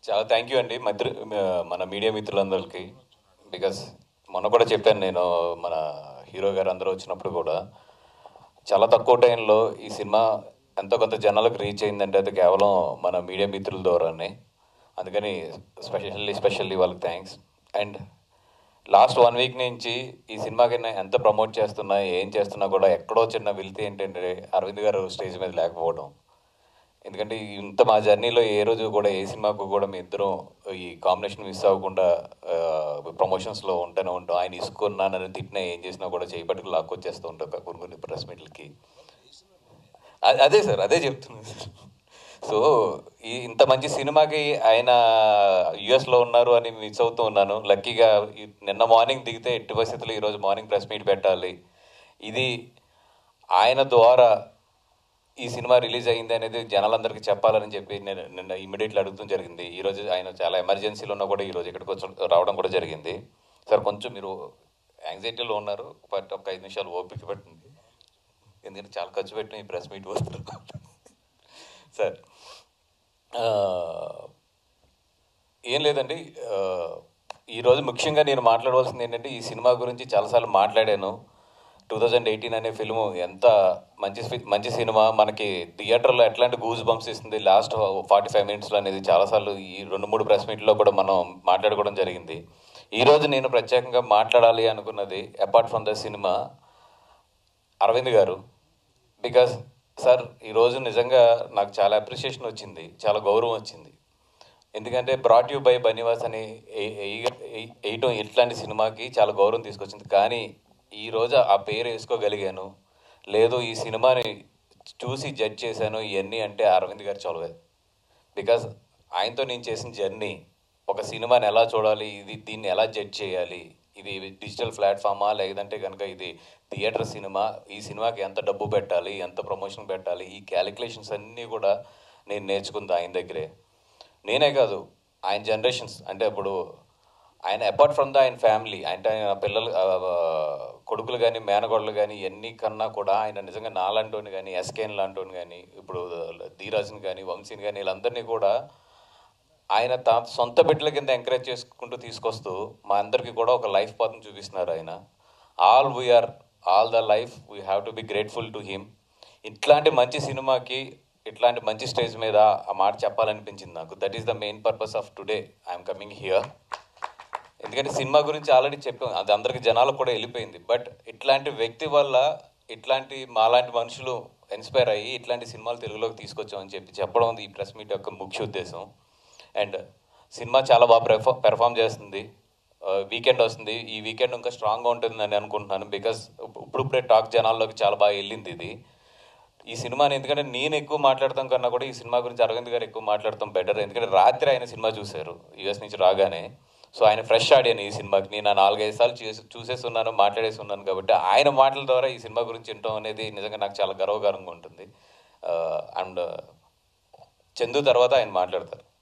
చాలా thank you అండి మిత్రు మన మీడియా మిత్రులందరికీ బికాస్ మొన్న కూడా చెప్పాను నేను మన హీరో గారు అందరూ వచ్చినప్పుడు కూడా చాలా తక్కువ టైంలో ఈ సినిమా ఎంతో కొంత జనాలకు రీచ్ అయిందంటే అది కేవలం మన మీడియా మిత్రుల ద్వారానే అందుకని స్పెషల్లీ స్పెషల్లీ వాళ్ళకి thanks and last one week నుంచి ఈ సినిమాకి నేను ఎంత ప్రమోట్ చేస్తున్నా ఏం చేస్తున్నా కూడా ఎక్కడో చిన్న వెళ్తే ఏంటంటే అరవింద్ గారు స్టేజ్ మీద లేకపోవడం ఎందుకంటే ఇంత మా జర్నీలో ఏ రోజు కూడా ఏ సినిమాకు కూడా మీ ఇద్దరం ఈ కాంబినేషన్ మిస్ అవ్వకుండా ప్రమోషన్స్లో ఉంటూనే ఉంటాం ఆయన ఇసుకున్నా నన్ను తిట్టినా ఏం చేసినా కూడా చేపట్టుకు లాక్కొచ్చేస్తూ ఉంటాం కొన్ని కొన్ని ప్రెస్ మీట్లకి అ- అదే సార్ అదే చెప్తున్నాను సార్ సో ఈ ఇంత మంచి సినిమాకి ఆయన యుఎస్లో ఉన్నారు అని మిస్ అవుతూ ఉన్నాను లక్కీగా ఈ నిన్న మార్నింగ్ దిగితే ఎట్టి పరిస్థితుల్లో ఈరోజు మార్నింగ్ ప్రెస్ మీట్ పెట్టాలి ఇది ఆయన ద్వారా ఈ సినిమా రిలీజ్ అయింది అనేది జనాలందరికీ చెప్పాలని చెప్పి నేను నిన్న ఇమీడియట్లీ అడుగుతూ జరిగింది ఈరోజు ఆయన చాలా ఎమర్జెన్సీలో ఉన్నా కూడా ఈరోజు ఇక్కడికి వచ్చి రావడం కూడా జరిగింది సార్ కొంచెం మీరు యాంగ్జైటీలో ఉన్నారు బట్ ఒక ఐదు నిమిషాలు ఓపిక పెట్టండి ఎందుకంటే చాలా ఖర్చు పెట్టిన ఈ ప్రెస్ మీట్ వస్తారు సార్ ఆ, ఏం లేదండి ఆ, ఈరోజు ముఖ్యంగా నేను మాట్లాడవలసింది ఏంటంటే ఈ సినిమా గురించి చాలాసార్లు మాట్లాడాను టూ థౌజండ్ ఎయిటీన్ అనే ఫిల్మ్ ఎంత మంచి ఫి- మంచి సినిమా మనకి థియేటర్లో ఎట్లాంటి గూజ్ బంప్స్ ఇస్తుంది లాస్ట్ ఫార్టీ ఫైవ్ మినిట్స్లో అనేది చాలాసార్లు ఈ రెండు మూడు ప్రెస్ మీట్లో కూడా మనం మాట్లాడుకోవడం జరిగింది ఈరోజు నేను ప్రత్యేకంగా మాట్లాడాలి అనుకున్నది అపార్ట్ ఫ్రమ్ ద సినిమా అరవింద్ గారు బికాస్ సార్ ఈరోజు నిజంగా నాకు చాలా అప్రిషియేషన్ వచ్చింది చాలా గౌరవం వచ్చింది ఎందుకంటే బ్రాట్ యూ బై బనివాస్ అని ఏ- ఏ- ఏ- వేయటం ఇట్లాంటి సినిమాకి చాలా గౌరవం తీసుకొచ్చింది కానీ ఈరోజు ఆ పేరు వేసుకోగలిగాను లేదు ఈ సినిమాని చూసి జడ్జ్ చేశాను ఇవన్నీ అంటే అరవింద్ గారు చొలవే బికాస్ ఆయనతో నేను చేసిన జర్నీ ఒక సినిమాని ఎలా చూడాలి ఇది దీన్ని ఎలా జడ్జ్ చేయాలి ఇది డిజిటల్ ప్లాట్ఫామా లేదంటే కనుక ఇది థియేటర్ సినిమా ఈ సినిమాకి ఎంత డబ్బు పెట్టాలి ఎంత ప్రమోషన్ పెట్టాలి ఈ క్యాలిక్యులేషన్స్ అన్నీ కూడా నేను నేర్చుకుంది ఆయన దగ్గరే నేనే కాదు ఆయన జనరేషన్స్ అంటే ఇప్పుడు ఆయన అపార్ట్ ఫ్రమ్ ద ఆయన ఫ్యామిలీ అంటే ఆయన పిల్లలు ఆ, ఆ, కొడుకులు కానీ మేనగోడలు కానీ ఎన్ని కన్నా కూడా ఆయన నిజంగా నాలాంటోని కానీ ఎస్కేన్ లాంటోని కానీ ఇప్పుడు ధీరాజ్ని కానీ వంశీని కానీ వీళ్ళందరినీ కూడా ఆయన తా సొంత బిడ్డల కింద ఎంకరేజ్ చేసుకుంటూ తీసుకొస్తూ మా అందరికీ కూడా ఒక లైఫ్ పాత్ని చూపిస్తున్నారు ఆయన all we are all the life we have to be grateful to him ఇట్లాంటి మంచి సినిమాకి ఇట్లాంటి మంచి స్టేజ్ మీద ఆ మాట చెప్పాలనిపించింది నాకు that is the main purpose of today I'm coming here ఎందుకంటే సినిమా గురించి ఆల్రెడీ చెప్పాం అది అందరికి జనాలకు కూడా వెళ్ళిపోయింది బట్ ఇట్లాంటి వ్యక్తి వల్ల ఇట్లాంటి మాలాంటి మనుషులు ఇన్స్పైర్ అయ్యి ఇట్లాంటి సినిమాలు తెలుగులోకి తీసుకొచ్చామని చెప్పి చెప్పడం ఈ ప్రెస్ మీట్ యొక్క ముఖ్య ఉద్దేశం అండ్ సినిమా చాలా బాగా పెర్ఫామ్ పెర్ఫామ్ చేస్తుంది వీకెండ్ వస్తుంది ఈ వీకెండ్ ఇంకా స్ట్రాంగ్గా ఉంటుందని నేను అనుకుంటున్నాను బికాస్ ఇప్పుడిప్పుడే టాక్ జనాల్లోకి చాలా బాగా వెళ్ళింది ఇది ఈ సినిమాని ఎందుకంటే నేను ఎక్కువ మాట్లాడతాం కన్నా కూడా ఈ సినిమా గురించి అరవింద్ గారు ఎక్కువ మాట్లాడతాం బెటర్ ఎందుకంటే రాత్రి ఆయన సినిమా చూశారు యూఎస్ నుంచి రాగానే సో ఆయన ఫ్రెష్ ఆడియన్ ఈ సినిమాకి నేను ఆ నాలుగైదు సార్లు చూసి చూసేసి ఉన్నాను మాట్లాడేసి ఉన్నాను కాబట్టి ఆయన మాటల ద్వారా ఈ సినిమా గురించి వినటం అనేది నిజంగా నాకు చాలా గర్వకారంగా ఉంటుంది అండ్ చందు తర్వాత ఆయన మాట్లాడతారు